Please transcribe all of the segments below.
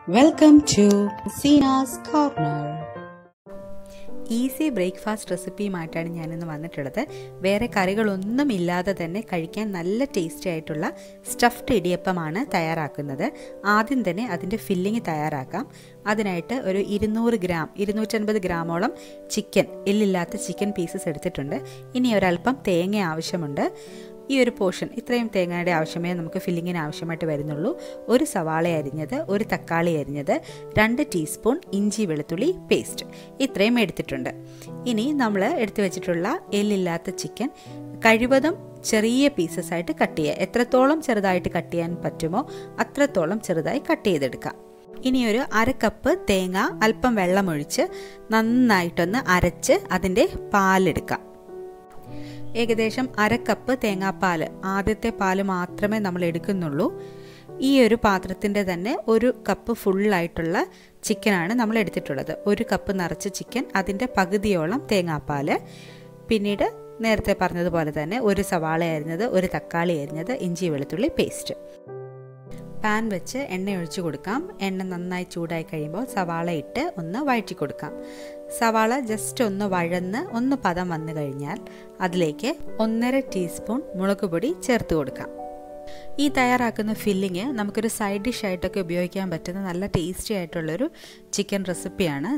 Welcome to Sina's Corner. Easy breakfast റെസിപ്പിയുമായിട്ടാണ് ഞാനിന്ന് വന്നിട്ടുള്ളത് വേറെ കറികളൊന്നും ഇല്ലാതെ തന്നെ കഴിക്കാൻ നല്ല ടേസ്റ്റി ആയിട്ടുള്ള സ്റ്റഫ്ഡ് ഇടിയപ്പമാണ് തയ്യാറാക്കുന്നത് ആദ്യം തന്നെ അതിൻ്റെ ഫില്ലിങ് തയ്യാറാക്കാം അതിനായിട്ട് ഒരു ഇരുന്നൂറ് ഗ്രാം ഇരുന്നൂറ്റൻപത് ഗ്രാമോളം ചിക്കൻ എല്ലില്ലാത്ത ചിക്കൻ പീസസ് എടുത്തിട്ടുണ്ട് ഇനി ഒരല്പം തേങ്ങ ആവശ്യമുണ്ട് ഈ ഒരു പോർഷൻ ഇത്രയും തേങ്ങയുടെ ആവശ്യമേ നമുക്ക് ഫില്ലിങ്ങിന് ആവശ്യമായിട്ട് വരുന്നുള്ളൂ ഒരു സവാള അരിഞ്ഞത് ഒരു തക്കാളി അരിഞ്ഞത് രണ്ട് ടീസ്പൂൺ ഇഞ്ചി വെളുത്തുള്ളി പേസ്റ്റ് ഇത്രയും എടുത്തിട്ടുണ്ട് ഇനി നമ്മൾ എടുത്തു വെച്ചിട്ടുള്ള എല്ലില്ലാത്ത ചിക്കൻ കഴിവതും ചെറിയ പീസസ് ആയിട്ട് കട്ട് ചെയ്യുക എത്രത്തോളം ചെറുതായിട്ട് കട്ട് ചെയ്യാൻ പറ്റുമോ അത്രത്തോളം ചെറുതായി കട്ട് ചെയ്തെടുക്കാം ഇനി ഒരു അര കപ്പ് തേങ്ങ അല്പം വെള്ളമൊഴിച്ച് നന്നായിട്ടൊന്ന് അരച്ച് അതിൻ്റെ പാലെടുക്കാം ഏകദേശം അര കപ്പ് തേങ്ങാപ്പാൽ ആദ്യത്തെ പാല് മാത്രമേ നമ്മൾ എടുക്കുന്നുള്ളൂ ഈ ഒരു പാത്രത്തിൻ്റെ തന്നെ ഒരു കപ്പ് ഫുള്ളായിട്ടുള്ള ചിക്കനാണ് നമ്മൾ എടുത്തിട്ടുള്ളത് ഒരു കപ്പ് നിറച്ച ചിക്കൻ അതിൻ്റെ പകുതിയോളം തേങ്ങാപ്പാൽ പിന്നീട് നേരത്തെ പറഞ്ഞതുപോലെ തന്നെ ഒരു സവാള അരിഞ്ഞത് ഒരു തക്കാളി അരിഞ്ഞത് ഇഞ്ചി വെളുത്തുള്ളി പേസ്റ്റ് പാൻ വെച്ച് എണ്ണ ഒഴിച്ചു കൊടുക്കാം എണ്ണ നന്നായി ചൂടായി കഴിയുമ്പോൾ സവാള ഇട്ട് ഒന്ന് വഴറ്റി കൊടുക്കാം സവാള ജസ്റ്റ് ഒന്ന് വഴന്ന് ഒന്ന് പദം വന്നു കഴിഞ്ഞാൽ അതിലേക്ക് ഒന്നര ടീസ്പൂൺ മുളക് പൊടി ചേർത്ത് കൊടുക്കാം ഈ തയ്യാറാക്കുന്ന ഫില്ലിങ് നമുക്കൊരു സൈഡ് ഡിഷ് ആയിട്ടൊക്കെ ഉപയോഗിക്കാൻ പറ്റുന്ന നല്ല ടേസ്റ്റി ആയിട്ടുള്ളൊരു ചിക്കൻ റെസിപ്പിയാണ്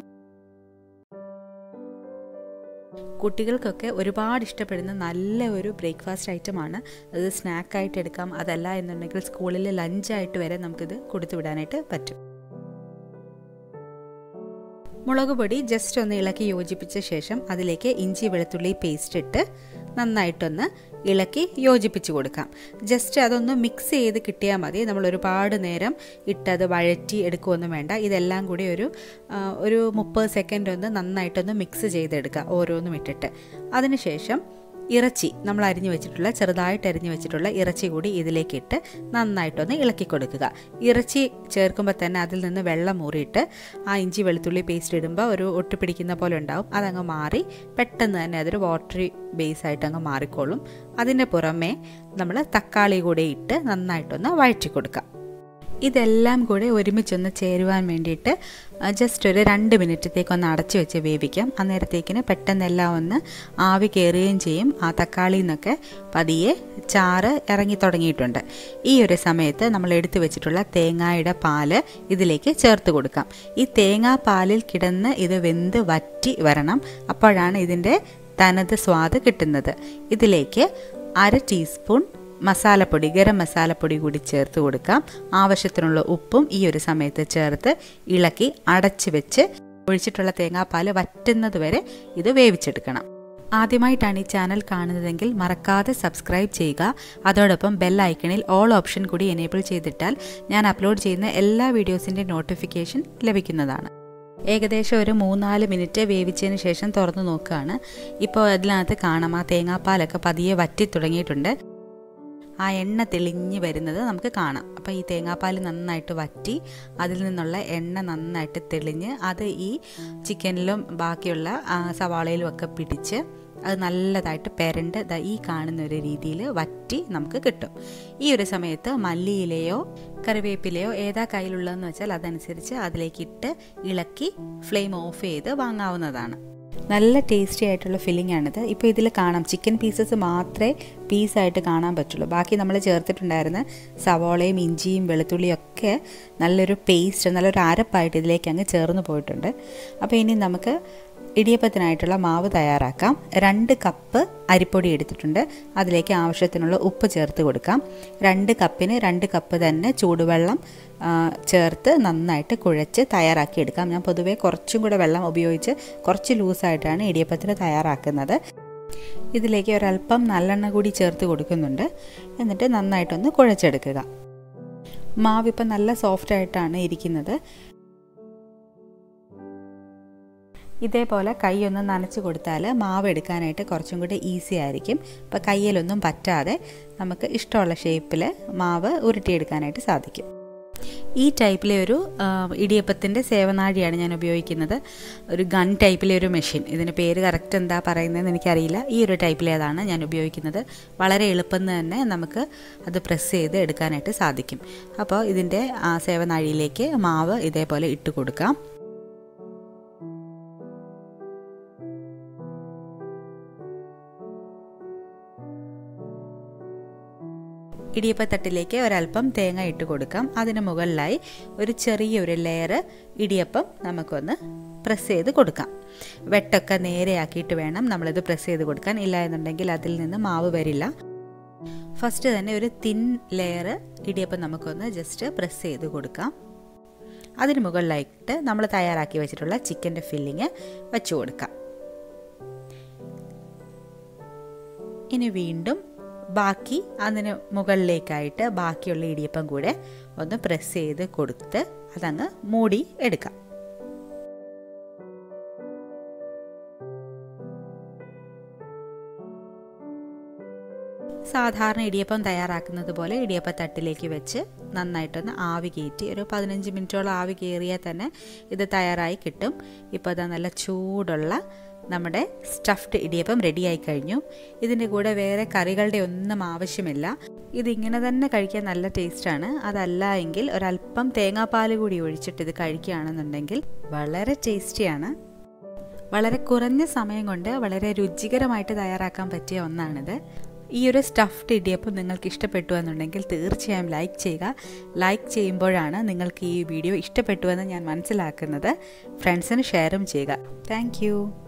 കുട്ടികൾക്കൊക്കെ ഒരുപാട് ഇഷ്ടപ്പെടുന്ന നല്ല ഒരു ബ്രേക്ക്ഫാസ്റ്റ് ഐറ്റമാണ് അത് സ്നാക്കായിട്ട് എടുക്കാം അതല്ല എന്നുണ്ടെങ്കിൽ സ്കൂളിൽ ലഞ്ചായിട്ട് വരെ നമുക്കിത് കൊടുത്തു വിടാനായിട്ട് പറ്റും മുളക് പൊടി ജസ്റ്റ് ഒന്ന് ഇളക്കി യോജിപ്പിച്ച ശേഷം അതിലേക്ക് ഇഞ്ചി വെളുത്തുള്ളി പേസ്റ്റ് ഇട്ട് നന്നായിട്ടൊന്ന് ഇളക്കി യോജിപ്പിച്ച് കൊടുക്കാം ജസ്റ്റ് അതൊന്ന് മിക്സ് ചെയ്ത് കിട്ടിയാൽ മതി നമ്മൾ ഒരുപാട് നേരം ഇട്ടത് വഴറ്റി എടുക്കുകയൊന്നും വേണ്ട ഇതെല്ലാം കൂടി ഒരു ഒരു മുപ്പത് സെക്കൻഡ് ഒന്ന് നന്നായിട്ടൊന്ന് മിക്സ് ചെയ്തെടുക്കുക ഓരോന്നും ഇട്ടിട്ട് അതിനുശേഷം ഇറച്ചി നമ്മൾ അരിഞ്ഞു വെച്ചിട്ടുള്ള ചെറുതായിട്ട് അരിഞ്ഞു വെച്ചിട്ടുള്ള ഇറച്ചി കൂടി ഇതിലേക്ക് ഇട്ട് നന്നായിട്ടൊന്ന് ഇളക്കി കൊടുക്കുക ഇറച്ചി ചേർക്കുമ്പോൾ തന്നെ അതിൽ നിന്ന് വെള്ളം മൂറിയിട്ട് ആ ഇഞ്ചി വെളുത്തുള്ളി പേസ്റ്റ് ഇടുമ്പോൾ ഒരു ഒട്ടിപ്പിടിക്കുന്ന പോലെ ഉണ്ടാവും അതങ്ങ് മാറി പെട്ടെന്ന് തന്നെ അതൊരു വാട്ടറി ബേസ് ആയിട്ട് അങ്ങ് മാറിക്കോളും അതിൻ്റെ പുറമെ നമ്മൾ തക്കാളി കൂടെ ഇട്ട് നന്നായിട്ടൊന്ന് വഴറ്റി കൊടുക്കാം ഇതെല്ലാം കൂടെ ഒരുമിച്ചൊന്ന് ചേരുവാൻ വേണ്ടിയിട്ട് ജസ്റ്റ് ഒരു രണ്ട് മിനിറ്റത്തേക്ക് ഒന്ന് അടച്ചു വെച്ച് വേവിക്കാം അന്നേരത്തേക്കിന് പെട്ടെന്ന് എല്ലാം ഒന്ന് ആവി കയറുകയും ചെയ്യും ആ തക്കാളിയിൽ നിന്നൊക്കെ പതിയെ ചാറ് ഇറങ്ങി തുടങ്ങിയിട്ടുണ്ട് ഈ ഒരു സമയത്ത് നമ്മൾ എടുത്തു വെച്ചിട്ടുള്ള തേങ്ങായുടെ പാല് ഇതിലേക്ക് ചേർത്ത് കൊടുക്കാം ഈ തേങ്ങാ പാലിൽ കിടന്ന് ഇത് വെന്ത് വറ്റി വരണം അപ്പോഴാണ് ഇതിൻ്റെ തനത് സ്വാദ് കിട്ടുന്നത് ഇതിലേക്ക് അര ടീസ്പൂൺ മസാലപ്പൊടി ഗരം മസാലപ്പൊടി കൂടി ചേർത്ത് കൊടുക്കാം ആവശ്യത്തിനുള്ള ഉപ്പും ഈ ഒരു സമയത്ത് ചേർത്ത് ഇളക്കി അടച്ചു വെച്ച് ഒഴിച്ചിട്ടുള്ള തേങ്ങാപ്പാൽ വറ്റുന്നത് വരെ ഇത് വേവിച്ചെടുക്കണം ആദ്യമായിട്ടാണ് ഈ ചാനൽ കാണുന്നതെങ്കിൽ മറക്കാതെ സബ്സ്ക്രൈബ് ചെയ്യുക അതോടൊപ്പം ബെൽ ഐക്കണിൽ ഓൾ ഓപ്ഷൻ കൂടി എനേബിൾ ചെയ്തിട്ടാൽ ഞാൻ അപ്ലോഡ് ചെയ്യുന്ന എല്ലാ വീഡിയോസിൻ്റെ നോട്ടിഫിക്കേഷൻ ലഭിക്കുന്നതാണ് ഏകദേശം ഒരു മൂന്നാല് മിനിറ്റ് വേവിച്ചതിന് ശേഷം തുറന്നു നോക്കുകയാണ് ഇപ്പോൾ അതിനകത്ത് കാണാം ആ തേങ്ങാപ്പാലൊക്കെ പതിയെ വറ്റി തുടങ്ങിയിട്ടുണ്ട് ആ എണ്ണ തെളിഞ്ഞ് വരുന്നത് നമുക്ക് കാണാം അപ്പോൾ ഈ തേങ്ങാപ്പാൽ നന്നായിട്ട് വറ്റി അതിൽ നിന്നുള്ള എണ്ണ നന്നായിട്ട് തെളിഞ്ഞ് അത് ഈ ചിക്കനിലും ബാക്കിയുള്ള സവാളയിലും ഒക്കെ പിടിച്ച് അത് നല്ലതായിട്ട് പെരണ്ട് ഈ കാണുന്ന ഒരു രീതിയിൽ വറ്റി നമുക്ക് കിട്ടും ഈ ഒരു സമയത്ത് മല്ലിയിലയോ കറിവേപ്പിലയോ ഏതാ കയ്യിലുള്ളതെന്ന് വെച്ചാൽ അതനുസരിച്ച് അതിലേക്കിട്ട് ഇളക്കി ഫ്ലെയിം ഓഫ് ചെയ്ത് വാങ്ങാവുന്നതാണ് നല്ല ടേസ്റ്റി ആയിട്ടുള്ള ഫില്ലിംഗ് ആണിത് ഇപ്പോൾ ഇതിൽ കാണാം ചിക്കൻ പീസസ് മാത്രമേ പീസായിട്ട് കാണാൻ പറ്റുള്ളൂ ബാക്കി നമ്മൾ ചേർത്തിട്ടുണ്ടായിരുന്ന സവോളയും ഇഞ്ചിയും വെളുത്തുള്ളിയും ഒക്കെ നല്ലൊരു പേസ്റ്റ് നല്ലൊരു അരപ്പായിട്ട് ഇതിലേക്ക് അങ്ങ് ചേർന്ന് പോയിട്ടുണ്ട് അപ്പോൾ ഇനി നമുക്ക് ഇടിയപ്പത്തിനായിട്ടുള്ള മാവ് തയ്യാറാക്കാം രണ്ട് കപ്പ് അരിപ്പൊടി എടുത്തിട്ടുണ്ട് അതിലേക്ക് ആവശ്യത്തിനുള്ള ഉപ്പ് ചേർത്ത് കൊടുക്കാം രണ്ട് കപ്പിന് രണ്ട് കപ്പ് തന്നെ ചൂടുവെള്ളം ചേർത്ത് നന്നായിട്ട് കുഴച്ച് തയ്യാറാക്കി എടുക്കാം ഞാൻ പൊതുവേ കുറച്ചും കൂടെ വെള്ളം ഉപയോഗിച്ച് കുറച്ച് ലൂസായിട്ടാണ് ഇടിയപ്പത്തിന് തയ്യാറാക്കുന്നത് ഇതിലേക്ക് ഒരല്പം നല്ലെണ്ണ കൂടി ചേർത്ത് കൊടുക്കുന്നുണ്ട് എന്നിട്ട് നന്നായിട്ടൊന്ന് കുഴച്ചെടുക്കുക മാവ് ഇപ്പം നല്ല സോഫ്റ്റ് ആയിട്ടാണ് ഇരിക്കുന്നത് ഇതേപോലെ കൈ ഒന്ന് നനച്ച് കൊടുത്താൽ മാവ് എടുക്കാനായിട്ട് കുറച്ചും കൂടി ഈസി ആയിരിക്കും അപ്പോൾ കയ്യിലൊന്നും പറ്റാതെ നമുക്ക് ഇഷ്ടമുള്ള ഷേപ്പിൽ മാവ് ഉരുട്ടിയെടുക്കാനായിട്ട് സാധിക്കും ഈ ടൈപ്പിലെ ഒരു ഇടിയപ്പത്തിൻ്റെ സേവനാഴിയാണ് ഞാൻ ഉപയോഗിക്കുന്നത് ഒരു ഗൺ ടൈപ്പിലെ ഒരു മെഷീൻ ഇതിന് പേര് കറക്റ്റ് എന്താ പറയുന്നതെന്ന് എനിക്കറിയില്ല ഈ ഒരു ടൈപ്പിലേതാണ് ഞാൻ ഉപയോഗിക്കുന്നത് വളരെ എളുപ്പം തന്നെ നമുക്ക് അത് പ്രസ് ചെയ്ത് എടുക്കാനായിട്ട് സാധിക്കും അപ്പോൾ ഇതിൻ്റെ സേവനാഴിയിലേക്ക് മാവ് ഇതേപോലെ ഇട്ട് കൊടുക്കാം ഇടിയപ്പത്തട്ടിലേക്ക് ഒരല്പം തേങ്ങ ഇട്ട് കൊടുക്കാം അതിന് മുകളിലായി ഒരു ചെറിയൊരു ലെയർ ഇടിയപ്പം നമുക്കൊന്ന് പ്രസ് ചെയ്ത് കൊടുക്കാം വെട്ടൊക്കെ നേരെയാക്കിയിട്ട് വേണം നമ്മളിത് പ്രസ് ചെയ്ത് കൊടുക്കാൻ ഇല്ല എന്നുണ്ടെങ്കിൽ അതിൽ നിന്ന് മാവ് വരില്ല ഫസ്റ്റ് തന്നെ ഒരു തിൻ ലെയർ ഇടിയപ്പം നമുക്കൊന്ന് ജസ്റ്റ് പ്രസ് ചെയ്ത് കൊടുക്കാം അതിന് മുകളിലായിട്ട് നമ്മൾ തയ്യാറാക്കി വെച്ചിട്ടുള്ള ചിക്കൻ്റെ ഫില്ലിങ് വെച്ച് കൊടുക്കാം ഇനി വീണ്ടും ബാക്കി അതിന് മുകളിലേക്കായിട്ട് ബാക്കിയുള്ള ഇടിയപ്പം കൂടെ ഒന്ന് പ്രസ് ചെയ്ത് കൊടുത്ത് അതങ്ങ് മൂടി എടുക്കാം സാധാരണ ഇടിയപ്പം തയ്യാറാക്കുന്നത് പോലെ ഇടിയപ്പത്തട്ടിലേക്ക് വെച്ച് നന്നായിട്ടൊന്ന് ആവി കയറ്റി ഒരു പതിനഞ്ച് മിനിറ്റോളം ആവി കയറിയാൽ തന്നെ ഇത് തയ്യാറായി കിട്ടും ഇപ്പോൾ അത് നല്ല ചൂടുള്ള നമ്മുടെ സ്റ്റഫ്ഡ് ഇടിയപ്പം റെഡിയായി കഴിഞ്ഞു ഇതിൻ്റെ കൂടെ വേറെ കറികളുടെ ഒന്നും ആവശ്യമില്ല ഇതിങ്ങനെ തന്നെ കഴിക്കാൻ നല്ല ടേസ്റ്റാണ് അതല്ല എങ്കിൽ ഒരല്പം തേങ്ങാപ്പാൽ കൂടി ഒഴിച്ചിട്ട് ഇത് കഴിക്കുകയാണെന്നുണ്ടെങ്കിൽ വളരെ ടേസ്റ്റിയാണ് വളരെ കുറഞ്ഞ സമയം കൊണ്ട് വളരെ രുചികരമായിട്ട് തയ്യാറാക്കാൻ പറ്റിയ ഒന്നാണിത് ഈ ഒരു സ്റ്റഫ്ഡ് ഇടിയപ്പം നിങ്ങൾക്ക് ഇഷ്ടപ്പെട്ടു എന്നുണ്ടെങ്കിൽ തീർച്ചയായും ലൈക്ക് ചെയ്യുക ലൈക്ക് ചെയ്യുമ്പോഴാണ് നിങ്ങൾക്ക് ഈ വീഡിയോ ഇഷ്ടപ്പെട്ടു എന്ന് ഞാൻ മനസ്സിലാക്കുന്നത് ഫ്രണ്ട്സിന് ഷെയറും ചെയ്യുക താങ്ക്